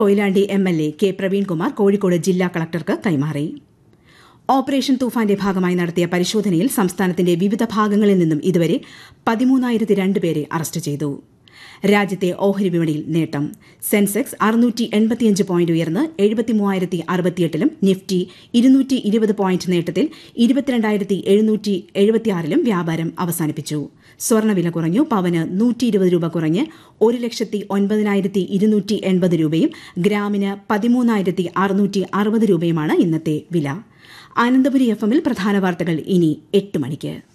Koyilandy M L A K Praveenkumar Kozhikode ജില്ലാ കളക്ടർക്ക് കൈമാറി ഓപ്പറേഷൻ തൂഫാന്റെ ഭാഗമായി നടത്തിയ പരിശോധനയിൽ സംസ്ഥാനത്തിന്റെ വിവിധ ഭാഗങ്ങളിൽ നിന്നും ഇതുവരെ പതിമൂന്നായിരത്തി രണ്ട് പേരെ അറസ്റ്റ് ചെയ്തു രാജ്യത്തെ ഓഹരി വിപണിയിൽ നേട്ടം സെൻസെക്സ് അറുന്നൂറ്റി എൺപത്തിയഞ്ച് പോയിന്റ് ഉയർന്ന് എഴുപത്തിമൂവായിരത്തി അറുപത്തിയെട്ടിലും നിഫ്റ്റി ഇരുന്നൂറ്റി ഇരുപത് പോയിന്റ് നേട്ടത്തിൽ ഇരുപത്തിരണ്ടായിരത്തി എഴുന്നൂറ്റി എഴുപത്തിയാറിലും വ്യാപാരം അവസാനിപ്പിച്ചു സ്വർണ്ണവില കുറഞ്ഞു പവന് നൂറ്റി ഇരുപത് രൂപ കുറഞ്ഞ് ഒരു ലക്ഷത്തി ഒൻപതിനായിരത്തി ഇരുന്നൂറ്റി എൺപത് രൂപയും ഗ്രാമിന് പതിമൂന്നായിരത്തി അറുന്നൂറ്റി അറുപത് രൂപയുമാണ് ഇന്നത്തെ വില ആനന്ദപുരി എഫ് എമ്മിൽ പ്രധാന വാർത്തകൾ ഇനി എട്ട് മണിക്ക്